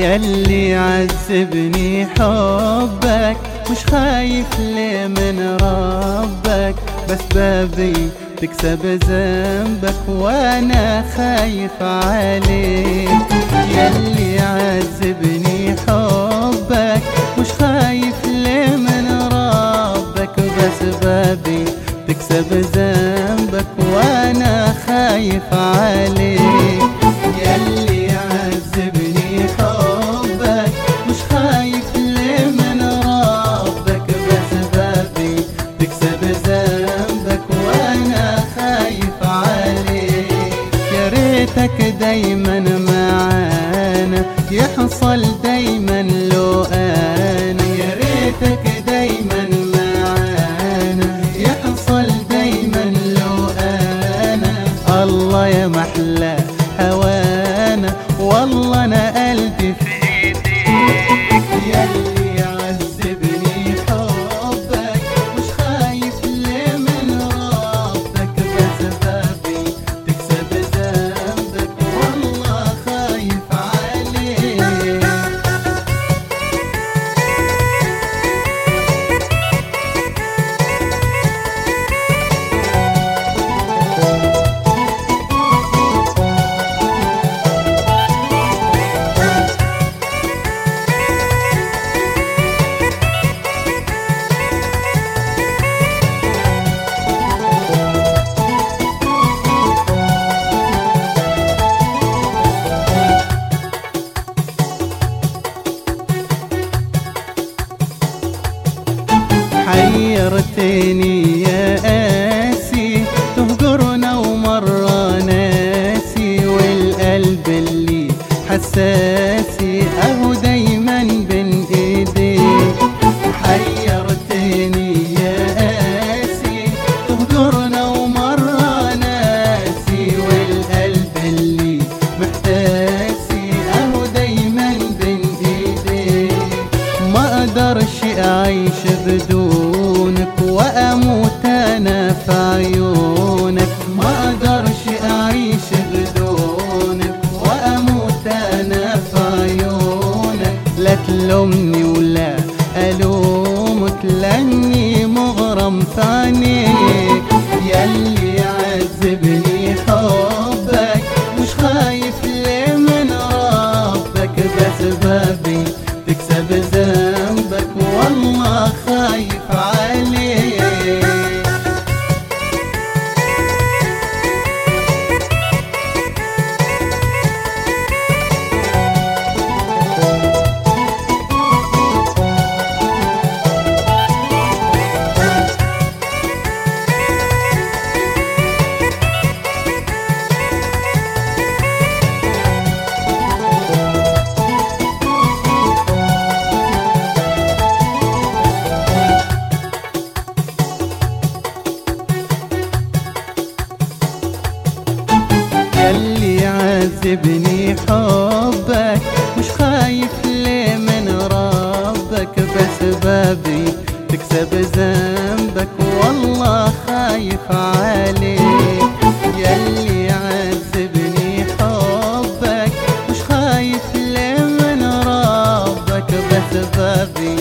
يلي عذبني حبك مش خايف ليه من ربك بس بابي تكسب ذنبك وانا خايف عليك يلي عذبني حبك مش خايف ليه من ربك بس بابي تكسب ذنبك وانا خايف عليك يلي عذبني حبك مش خايف ليه من ربك بس بابي تكسب ذنبك وانا خايف عليك يا ريتك دايما معانا يحصل دايما لو انا يا ريتك دايما معانا يحصل دايما لو انا الله يا محلى هوانا والله انا قلبي في ايديك يلي عذبني حبك مش خايف ليه من ربك بس بابي تكسب ذنبك والله خايف عليك حيرتني يا قاسي تهجرنا ومرة ناسي والقلب اللي حساسي اهو دايما بين ايديك حيرتني يا قاسي تهجرنا ومرة ناسي والقلب اللي محتاسي اهو دايما بين ايديك ما اقدرش اعيش بدونك واموت انا في عيونك ما اقدرش اعيش بدونك واموت انا في عيونك لا تلومني ولا الومك لاني مغرم في عينيك يلي عذبني حبك مش خايف ليه من ربك بس بابي تكسب ذنبك والله خايف عليك يلي عذبني حبك مش خايف ليه من ربك بس بابي تكسب ذنبك والله خايف عليك يلي عذبني حبك مش خايف ليه من ربك بس بابي